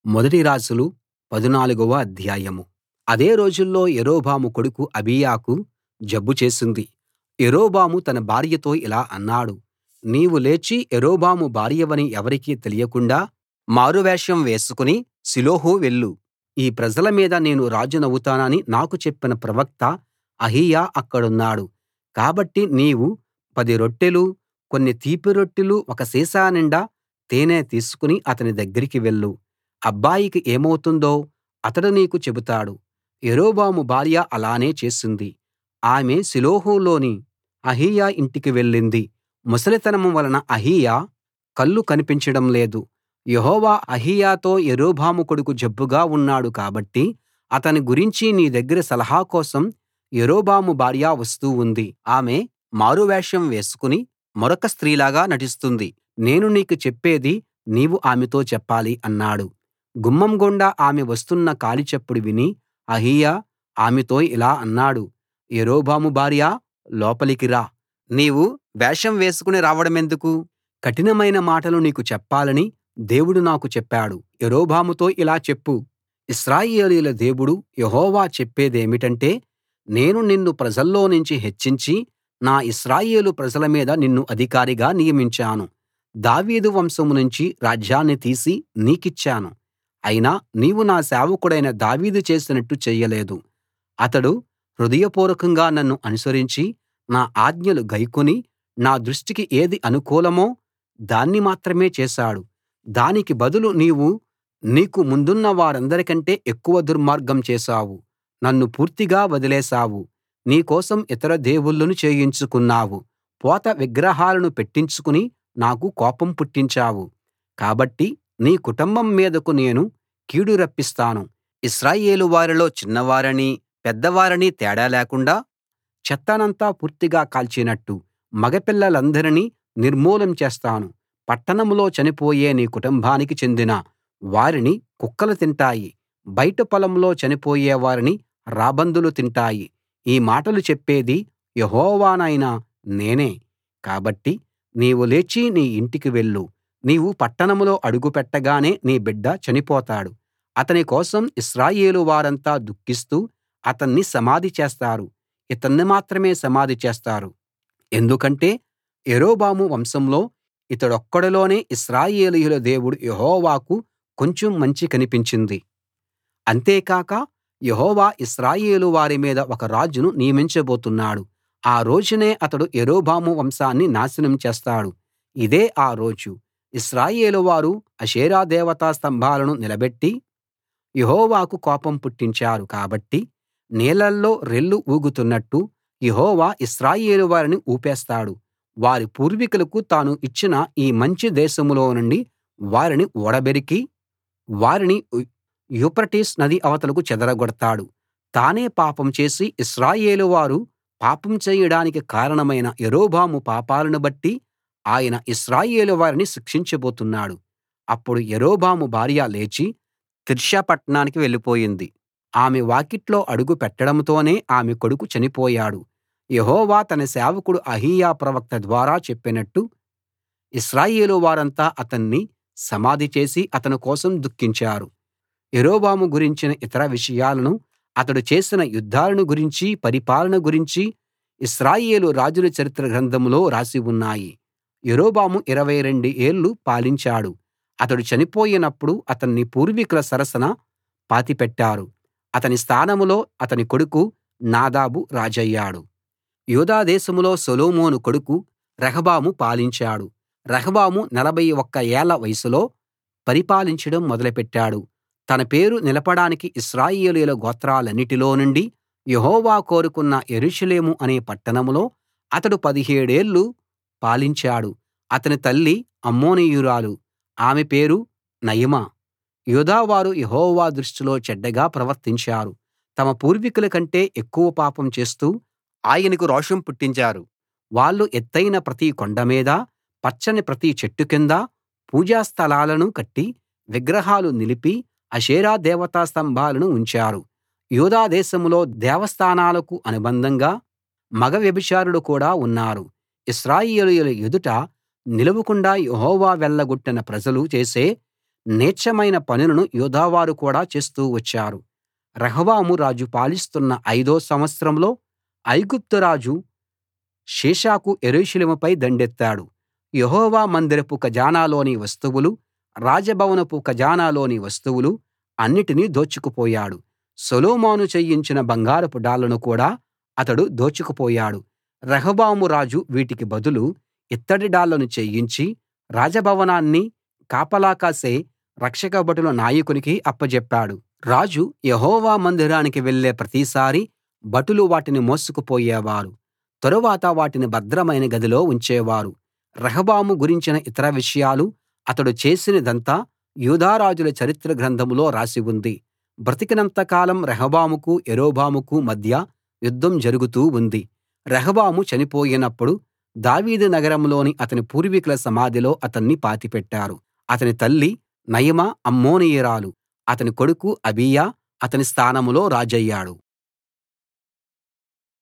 మొదటి రాజులు పదునాలుగవ అధ్యాయం అదే రోజుల్లో యరొబాము కొడుకు అబీయాకు జబ్బు చేసింది యరొబాము తన భార్యతో ఇలా అన్నాడు నీవు లేచి యరొబాము భార్యవని ఎవరికీ తెలియకుండా మారువేషం వేసుకుని షిలోహు వెళ్ళు ఈ ప్రజల మీద నేను రాజునవుతానని నాకు చెప్పిన ప్రవక్త అహీయా అక్కడున్నాడు కాబట్టి నీవు పది రొట్టెలూ కొన్ని తీపి రొట్టెలూ ఒక సీసా నిండా తేనె తీసుకుని అతని దగ్గరికి వెళ్ళు అబ్బాయికి ఏమౌతుందో అతడు నీకు చెబుతాడు యరొబాము భార్య అలానే చేసింది ఆమె షిలోహులోని అహీయా ఇంటికి వెళ్ళింది ముసలితనం వలన అహీయా కళ్ళు కనిపించడం లేదు యెహోవా అహీయాతో యరొబాము కొడుకు జబ్బుగా ఉన్నాడు కాబట్టి అతని గురించి నీ దగ్గర సలహా కోసం యరొబాము భార్య వస్తూ ఉంది ఆమె మారువేషం వేసుకుని మరొక స్త్రీలాగా నటిస్తుంది నేను నీకు చెప్పేది నీవు ఆమెతో చెప్పాలి అన్నాడు గుమ్మం గుండా ఆమె వస్తున్న కాలి చప్పుడు విని అహీయా ఆమెతో ఇలా అన్నాడు యరొబాము భార్యా లోపలికి రా నీవు వేషం వేసుకుని రావడమెందుకు కఠినమైన మాటలు నీకు చెప్పాలని దేవుడు నాకు చెప్పాడు యరొబాముతో ఇలా చెప్పు ఇశ్రాయేలీయుల దేవుడు యెహోవా చెప్పేదేమిటంటే నేను నిన్ను ప్రజల్లోనుంచి హెచ్చించి నా ఇశ్రాయేలు ప్రజల మీద నిన్ను అధికారిగా నియమించాను దావీదు వంశం నుంచి రాజ్యాన్ని తీసి నీకిచ్చాను అయినా నీవు నా సేవకుడైన దావీదు చేసినట్టు చెయ్యలేదు అతడు హృదయపూర్వకంగా నన్ను అనుసరించి నా ఆజ్ఞలు గైకొని నా దృష్టికి ఏది అనుకూలమో దాన్ని మాత్రమే చేశాడు దానికి బదులు నీవు నీకు ముందున్న వారందరికంటే ఎక్కువ దుర్మార్గం చేశావు నన్ను పూర్తిగా వదిలేశావు నీ కోసం ఇతర దేవుళ్ళను చేయించుకున్నావు పోత విగ్రహాలను పెట్టించుకుని నాకు కోపం పుట్టించావు కాబట్టి నీ కుటుంబం మీదకు నేను కీడు రప్పిస్తాను ఇశ్రాయేలు వారిలో చిన్నవారనీ పెద్దవారనీ తేడా లేకుండా చెత్తనంతా పూర్తిగా కాల్చినట్టు మగపిల్లలందరినీ నిర్మూలం చేస్తాను పట్టణంలో చనిపోయే నీ కుటుంబానికి చెందిన వారిని కుక్కలు తింటాయి బయట పొలంలో చనిపోయే వారిని రాబందులు తింటాయి ఈ మాటలు చెప్పేది యెహోవానైన నేనే కాబట్టి నీవు లేచి నీ ఇంటికి వెళ్ళు నీవు పట్టణంలో అడుగు పెట్టగానే నీ బిడ్డ చనిపోతాడు అతని కోసం ఇశ్రాయేలు వారంతా దుఃఖిస్తూ అతన్ని సమాధి చేస్తారు ఇతన్ని మాత్రమే సమాధి చేస్తారు ఎందుకంటే యరొబాము వంశంలో ఇతడొక్కడిలోనే ఇశ్రాయేలీయుల దేవుడు యెహోవాకు కొంచెం మంచి కనిపించింది అంతేకాక యెహోవా ఇశ్రాయేలు వారి మీద ఒక రాజును నియమించబోతున్నాడు ఆ రోజునే అతడు యరొబాము వంశాన్ని నాశనం చేస్తాడు ఇదే ఆ రోజు ఇశ్రాయేలు వారు అషేరా దేవతా స్తంభాలను నిలబెట్టి యెహోవాకు కోపం పుట్టించారు కాబట్టి నీళ్లలో రెల్లు ఊగుతున్నట్టు యెహోవా ఇశ్రాయేలు వారిని ఊపేస్తాడు వారి పూర్వీకులకు తాను ఇచ్చిన ఈ మంచి దేశంలో నుండి వారిని ఊడబెరికి వారిని యూఫ్రటీసు నది అవతలకు చెదరగొడతాడు తానే పాపం చేసి ఇశ్రాయేలు వారు పాపం చేయడానికి కారణమైన యరొబాము పాపాలను బట్టి ఆయన ఇశ్రాయేలు వారిని శిక్షించబోతున్నాడు అప్పుడు యరొబాము భార్య లేచి తిర్సా పట్టణానికి వెళ్ళిపోయింది ఆమె వాకిట్లో అడుగు పెట్టడంతోనే ఆమె కొడుకు చనిపోయాడు యెహోవా తన సేవకుడు అహీయా ప్రవక్త ద్వారా చెప్పినట్టు ఇశ్రాయేలు వారంతా అతన్ని సమాధి చేసి అతని కోసం దుఃఖించారు యరొబాము గురించిన ఇతర విషయాలను అతడు చేసిన యుద్ధాలను గురించి పరిపాలన గురించి ఇశ్రాయేలు రాజుల చరిత్ర గ్రంథంలో రాసి ఉన్నాయి యరొబాము 22 ఏళ్ళు పాలించాడు అతడు చనిపోయినప్పుడు అతన్ని పూర్వీకుల సరసన పాతిపెట్టారు అతని స్థానంలో అతని కొడుకు నాదాబు రాజయ్యాడు యూదా దేశంలో సొలొమోను కొడుకు రెహబాము పాలించాడు రెహబాము 41 ఏళ్ల వయసులో పరిపాలించడం మొదలుపెట్టాడు తన పేరు నిలపడానికి ఇశ్రాయేలీయుల గోత్రాలన్నిటిలో నుండి యెహోవా కోరుకున్న యెరూషలేము అనే పట్టణంలో అతడు పదిహేడేళ్ళు పాలించాడు అతని తల్లి అమ్మోనీయురాలు ఆమె పేరు నయమా యూదావారు యెహోవా దృష్టిలో చెడ్డగా ప్రవర్తించారు తమ పూర్వీకుల కంటే ఎక్కువ పాపం చేస్తూ ఆయనకు రోషం పుట్టించారు వాళ్ళు ఎత్తయిన ప్రతి కొండ మీద పచ్చని ప్రతి చెట్టు కింద పూజా స్థలాలను కట్టి విగ్రహాలు నిలిపి అషేరా దేవతా స్తంభాలను ఉంచారు యూదా దేశంలో దేవస్థానాలకు అనుబంధంగా మగ వ్యభిచారులు కూడా ఉన్నారు ఇశ్రాయేలీయుల ఎదుట నిలవకుండా యెహోవా వెళ్ళగొట్టిన ప్రజలు చేసే నీచమైన పనులను యూదావారు కూడా చేస్తూ వచ్చారు రెహబాము రాజు పాలిస్తున్న ఐదో సంవత్సరంలో ఐగుప్తు రాజు షీషకు యెరూషలేముపై దండెత్తాడు యెహోవా మందిరపు ఖజానాలోని వస్తువులు రాజభవనపు ఖజానాలోని వస్తువులు అన్నిటినీ దోచుకుపోయాడు సొలొమోను చేయించిన బంగారపు డాళ్లను కూడా అతడు దోచుకుపోయాడు రెహబాము రాజు వీటికి బదులు ఇత్తడి డాళ్లను చేయించి రాజభవనాన్ని కాపలా కాసే రక్షకభటుల నాయకునికి అప్పజెప్పాడు రాజు యెహోవా మందిరానికి వెళ్ళే ప్రతిసారీ భటులు వాటిని మోసుకుపోయేవారు తరువాత వాటిని భద్రమైన గదిలో ఉంచేవారు రెహబాము గురించిన ఇతర విషయాలు అతడు చేసినదంతా యూదా రాజుల చరిత్ర గ్రంథంలో రాసి ఉంది బ్రతికినంత కాలం రెహబాముకు యరొబాముకు మధ్య యుద్ధం జరుగుతూ ఉంది రెహబాము చనిపోయినప్పుడు దావీదు నగరంలోని అతని పూర్వీకుల సమాధిలో అతన్ని పాతిపెట్టారు అతని తల్లి నయమా అమ్మోనీయురాలు అతని కొడుకు అబీయా అతని స్థానంలో రాజయ్యాడు